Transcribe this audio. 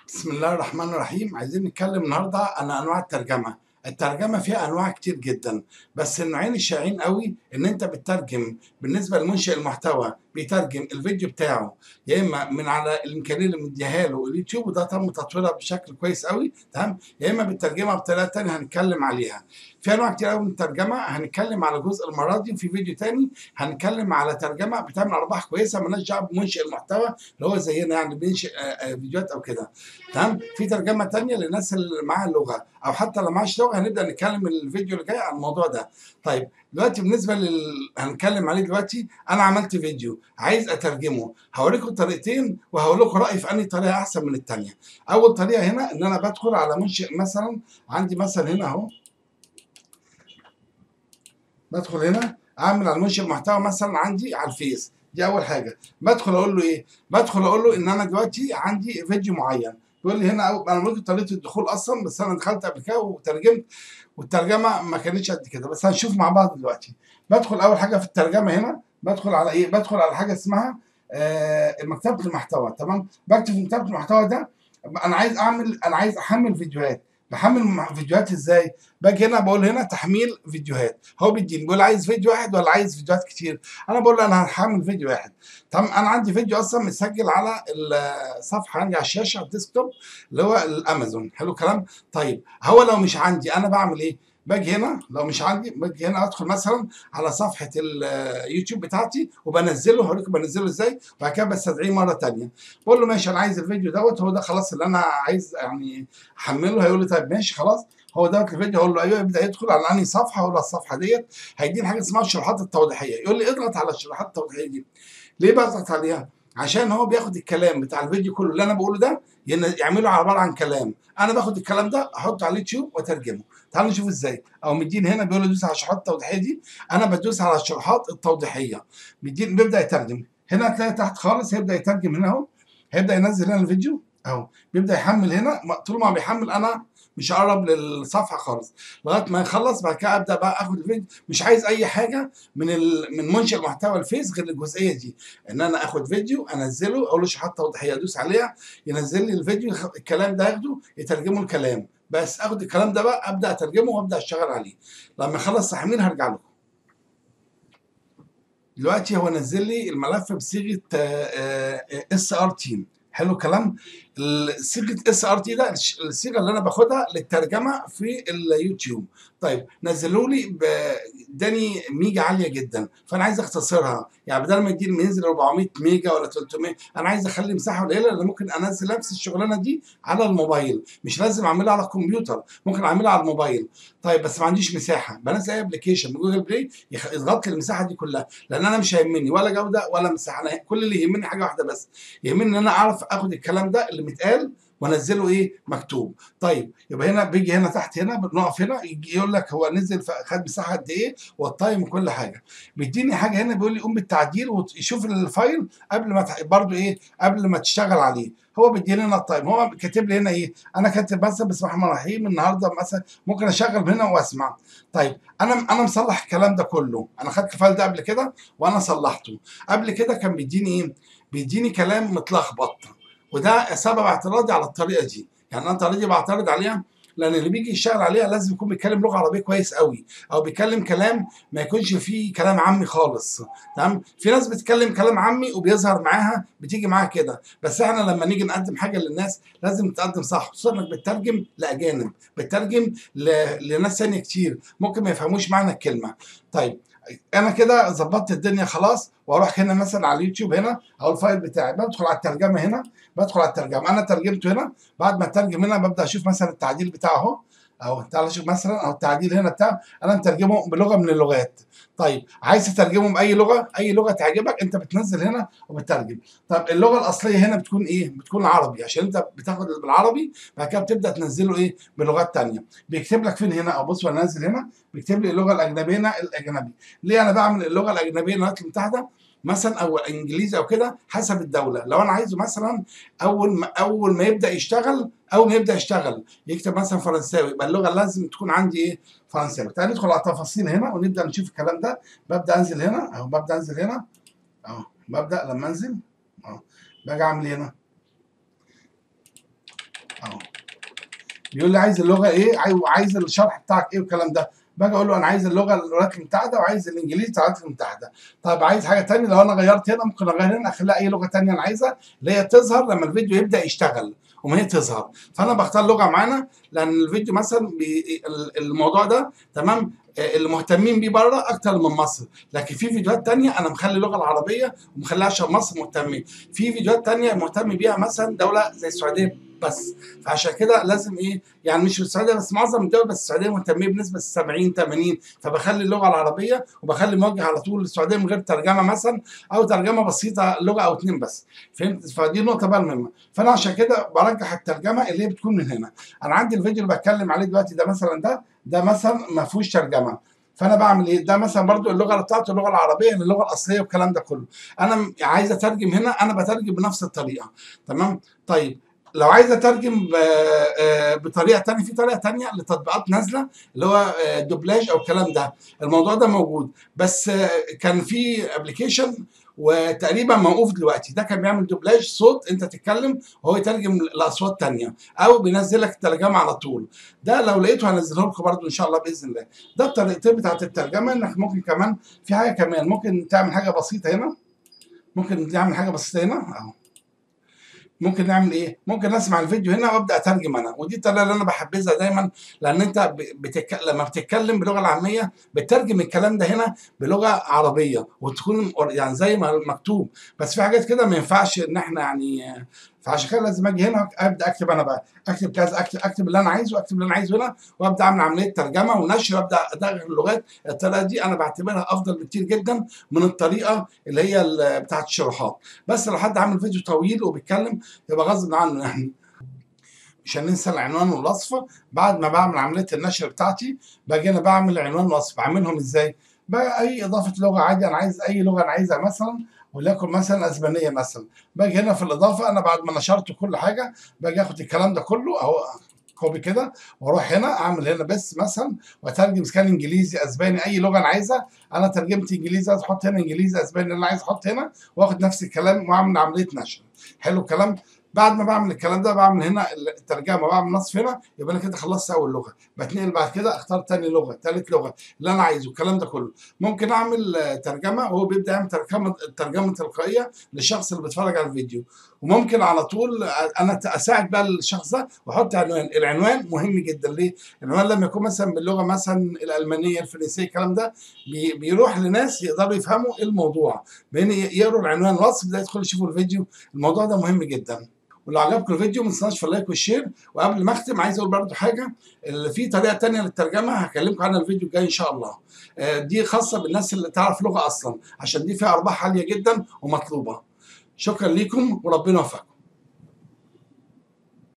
بسم الله الرحمن الرحيم عايزين نتكلم النهارده عن انواع الترجمه الترجمه فيها انواع كتير جدا بس النوعين الشائعين قوي ان انت بتترجم بالنسبه لمنشئ المحتوى بيترجم الفيديو بتاعه يا اما من على الامكانيه اللي مديها له اليوتيوب وده تم تطويرها بشكل كويس قوي تمام يا اما بتترجمها بطريقه تانية هنتكلم عليها في انواع كتير قوي من الترجمه هنتكلم على جزء المره دي وفي فيديو تاني هنتكلم على ترجمه بتعمل ارباح كويسه مالناش دعوه بمنشئ المحتوى اللي هو زينا يعني بينشئ آه، آه، فيديوهات او كده تمام في ترجمه تانية للناس اللي معاها لغه او حتى لو معاش لغه هنبدا نتكلم الفيديو اللي جاي عن الموضوع ده طيب دلوقتي بالنسبه لل هنتكلم عليه دلوقتي انا عملت فيديو عايز اترجمه هوريكم طريقتين وهقول لكم رايي في انهي طريقه احسن من الثانيه اول طريقه هنا ان انا بدخل على منشئ مثلا عندي مثلا هنا اهو بدخل هنا اعمل على منشئ محتوى مثلا عندي على الفيس دي اول حاجه بدخل اقول له ايه بدخل اقول له ان انا دلوقتي عندي فيديو معين بيقول لي هنا أو انا ممكن طريقه الدخول اصلا بس انا دخلت قبل كده وترجمت والترجمه ما كانتش قد كده بس هنشوف مع بعض دلوقتي بدخل اول حاجه في الترجمه هنا بدخل على ايه بدخل على حاجه اسمها آه مكتبه المحتوى تمام بكتب في مكتبه المحتوى ده انا عايز اعمل انا عايز احمل فيديوهات بحمل م- فيديوهات ازاي باجي هنا بقول هنا تحميل فيديوهات هو بيديني بيقول عايز فيديو واحد ولا عايز فيديوهات كتير انا بقول له انا هحمل فيديو واحد تمام انا عندي فيديو اصلا مسجل على الصفحه عندي على الشاشه على الديسكتوب اللي هو الامازون حلو الكلام طيب هو لو مش عندي انا بعمل ايه باجي هنا لو مش عندي باجي هنا ادخل مثلا على صفحه اليوتيوب بتاعتي وبنزله هوريكم بنزله ازاي وبعد كده بستدعيه مره تانية بقول له ماشي انا عايز الفيديو دوت هو ده خلاص اللي انا عايز يعني احمله هيقول لي طيب ماشي خلاص هو دوت الفيديو اقول له ايوه يبدا يدخل على انهي صفحه اقول له الصفحه ديت هيديني حاجه اسمها الشروحات التوضيحيه يقول لي اضغط على الشروحات التوضيحيه دي ليه بضغط عليها؟ عشان هو بياخد الكلام بتاع الفيديو كله اللي انا بقوله ده ين- يعمله عباره عن كلام انا باخد الكلام ده احطه على اليوتيوب واترجمه تعالوا نشوف ازاي او مديني هنا بيقول لي دوس على الشروحات التوضيحيه دي انا بدوس على الشروحات التوضيحيه مديني بيبدا يترجم هنا هتلاقي تحت خالص هيبدا يترجم هنا اهو هيبدا ينزل هنا الفيديو اهو بيبدا يحمل هنا ما- طول ما بيحمل انا مش هقرب للصفحه خالص لغايه ما يخلص بعد كده ابدا بقى اخد الفيديو مش عايز اي حاجه من ال... من منشئ محتوى الفيس غير الجزئيه دي ان انا اخد فيديو انزله اقول له شروحات توضيحيه ادوس عليها ينزل لي الفيديو يخ- الكلام ده اخده يترجمه الكلام بس اخد الكلام ده بقى ابدا اترجمه وابدا اشتغل عليه لما اخلص تحميل هرجع لكم دلوقتي هو نزل لي الملف بصيغه اس ار تي حلو الكلام ال- صيغه اس ار تي ده الش- الصيغه اللي انا باخدها للترجمه في اليوتيوب طيب نزلوا لي ب- اداني ميجا عاليه جدا فانا عايز اختصرها يعني بدل ما يديني ينزل 400 ميجا ولا 300 انا عايز اخلي مساحه قليله لان ممكن انزل نفس الشغلانه دي على الموبايل مش لازم اعملها على الكمبيوتر ممكن اعملها على الموبايل طيب بس ما عنديش مساحه بنزل اي ابلكيشن من جوجل بلاي يخ- يضغط لي المساحه دي كلها لان انا مش هيهمني ولا جوده ولا مساحه انا كل اللي يهمني حاجه واحده بس يهمني ان انا اعرف اخد الكلام ده اللي متقال وانزله ايه مكتوب طيب يبقى هنا بيجي هنا تحت هنا بنقف هنا يجي يقول لك هو نزل ف- خد مساحه قد ايه والتايم وكل حاجه بيديني حاجه هنا بيقول لي قوم بالتعديل ويشوف الفايل قبل ما تح- برضو ايه قبل ما تشتغل عليه هو بيديني هنا التايم هو كاتب لي هنا ايه انا كاتب مثلا بسم الله الرحمن الرحيم النهارده مثلا ممكن اشغل من هنا واسمع طيب انا انا مصلح الكلام ده كله انا خدت الفايل ده قبل كده وانا صلحته قبل كده كان بيديني ايه بيديني كلام متلخبط وده سبب اعتراضي على الطريقه دي يعني انا الطريقه دي بعترض عليها لان اللي بيجي يشتغل عليها لازم يكون بيتكلم لغه عربيه كويس قوي او بيتكلم كلام ما يكونش فيه كلام عامي خالص تمام في ناس بتتكلم كلام عامي وبيظهر معاها بتيجي معاها كده بس احنا لما نيجي نقدم حاجه للناس لازم تقدم صح خصوصا انك بتترجم لاجانب بتترجم ل... لناس ثانيه كتير ممكن ما يفهموش معنى الكلمه طيب انا كده ظبطت الدنيا خلاص واروح هنا مثلا على اليوتيوب هنا او الفايل بتاعي بدخل على الترجمه هنا بدخل على الترجمه انا ترجمته هنا بعد ما اترجم هنا ببدا اشوف مثلا التعديل بتاعه اهو اهو تعال شوف مثلا اهو التعديل هنا بتاعه انا مترجمه بلغه من اللغات طيب عايز تترجمه باي لغه اي لغه تعجبك انت بتنزل هنا وبتترجم طب اللغه الاصليه هنا بتكون ايه بتكون عربي عشان انت بتاخد بالعربي بعد كده بتبدا تنزله ايه بلغات تانية بيكتب لك فين هنا او بص وانا نازل هنا بيكتب لي اللغه الاجنبيه هنا الاجنبي ليه انا بعمل اللغه الاجنبيه الولايات المتحده مثلا او انجليزي او كده حسب الدوله لو انا عايزه مثلا اول ما اول ما يبدا يشتغل اول ما يبدا يشتغل يكتب مثلا فرنساوي يبقى اللغه لازم تكون عندي ايه فرنساوي تعال ندخل على التفاصيل هنا ونبدا نشوف الكلام ده ببدا انزل هنا اهو ببدا انزل هنا اهو ببدا لما انزل اهو باجي اعمل إيه هنا بيقول لي عايز اللغه ايه عايز عايز الشرح بتاعك ايه والكلام ده باجي اقول له انا عايز اللغه الولايات المتحده وعايز الانجليزي بتاع الولايات المتحده طيب عايز حاجه ثانيه لو انا غيرت هنا ممكن اغير هنا اخليها اي لغه ثانيه انا عايزها اللي هي تظهر لما الفيديو يبدا يشتغل وما هي تظهر فانا بختار لغه معانا لان الفيديو مثلا بي الموضوع ده تمام اللي مهتمين بيه بره اكتر من مصر لكن في فيديوهات تانية انا مخلي اللغه العربيه ومخليها عشان مصر مهتمين في فيديوهات تانية مهتم بيها مثلا دوله زي السعوديه بس فعشان كده لازم ايه يعني مش في السعوديه بس معظم الدول بس السعوديه مهتميه بنسبه 70 80 فبخلي اللغه العربيه وبخلي موجه على طول للسعوديه من غير ترجمه مثلا او ترجمه بسيطه لغه او اتنين بس فهمت فدي نقطه بقى مهمه فانا عشان كده برجح الترجمه اللي هي بتكون من هنا انا عندي الفيديو اللي بتكلم عليه دلوقتي ده مثلا ده ده مثلا ما فيهوش ترجمه فانا بعمل ايه ده مثلا برضو اللغه بتاعته اللغه العربيه اللغه الاصليه والكلام ده كله انا عايز اترجم هنا انا بترجم بنفس الطريقه تمام طيب لو عايز اترجم بطريقه ثانيه في طريقه ثانيه لتطبيقات نازله اللي هو دوبلاج او الكلام ده الموضوع ده موجود بس كان في ابلكيشن وتقريبا موقوف دلوقتي ده كان بيعمل دوبلاج صوت انت تتكلم وهو يترجم لاصوات تانية او بينزل لك الترجمه على طول ده لو لقيته هنزله لكم برضه ان شاء الله باذن الله ده الطريقتين بتاعت الترجمه انك ممكن كمان في حاجه كمان ممكن تعمل حاجه بسيطه هنا ممكن تعمل حاجه بسيطه هنا اهو ممكن نعمل ايه؟ ممكن اسمع الفيديو هنا وابدا اترجم انا ودي الطريقه اللي انا بحبذها دايما لان انت بتك... لما بتتكلم باللغه العاميه بتترجم الكلام ده هنا بلغه عربيه وتكون يعني زي ما مكتوب بس في حاجات كده ما ينفعش ان احنا يعني فعشان كده لازم اجي هنا ابدا اكتب انا بقى اكتب كذا اكتب اكتب اللي انا عايزه اكتب اللي انا عايزه هنا وابدا اعمل عمليه ترجمه ونشر وابدا ادغل اللغات الطريقه دي انا بعتبرها افضل بكتير جدا من الطريقه اللي هي بتاعت الشروحات بس لو حد عامل فيديو طويل وبيتكلم يبقى غصب عنه يعني مش هننسى العنوان والوصفه بعد ما بعمل عمليه النشر بتاعتي باجي انا بعمل عنوان ووصفه بعملهم ازاي؟ بقى اي اضافه لغه عادي انا عايز اي لغه انا عايزها مثلا وليكن مثلا اسبانيه مثلا باجي هنا في الاضافه انا بعد ما نشرت كل حاجه باجي اخد الكلام ده كله اهو كوبي كده واروح هنا اعمل هنا بس مثلا واترجم كان انجليزي اسباني اي لغه انا عايزها انا ترجمت انجليزي عايز احط هنا انجليزي اسباني اللي انا عايز احط هنا واخد نفس الكلام واعمل عمليه نشر حلو الكلام بعد ما بعمل الكلام ده بعمل هنا الترجمه بعمل نصف هنا يبقى انا كده خلصت اول لغه بتنقل بعد كده اختار تاني لغه تالت لغه اللي انا عايزه الكلام ده كله ممكن اعمل ترجمه وهو بيبدا يعمل ترجمه ترجمه تلقائيه للشخص اللي بيتفرج على الفيديو وممكن على طول انا اساعد بقى الشخص ده واحط عنوان العنوان مهم جدا ليه العنوان لما يكون مثلا باللغه مثلا الالمانيه الفرنسيه الكلام ده بي بيروح لناس يقدروا يفهموا الموضوع بين يقروا العنوان الوصف ده يدخلوا يشوفوا الفيديو الموضوع ده مهم جدا ولو عجبكم الفيديو ما تنساش في اللايك والشير وقبل ما اختم عايز اقول برضو حاجه اللي في طريقه تانية للترجمه هكلمكم عنها الفيديو الجاي ان شاء الله دي خاصه بالناس اللي تعرف لغه اصلا عشان دي فيها ارباح عاليه جدا ومطلوبه شكرا ليكم وربنا يوفقكم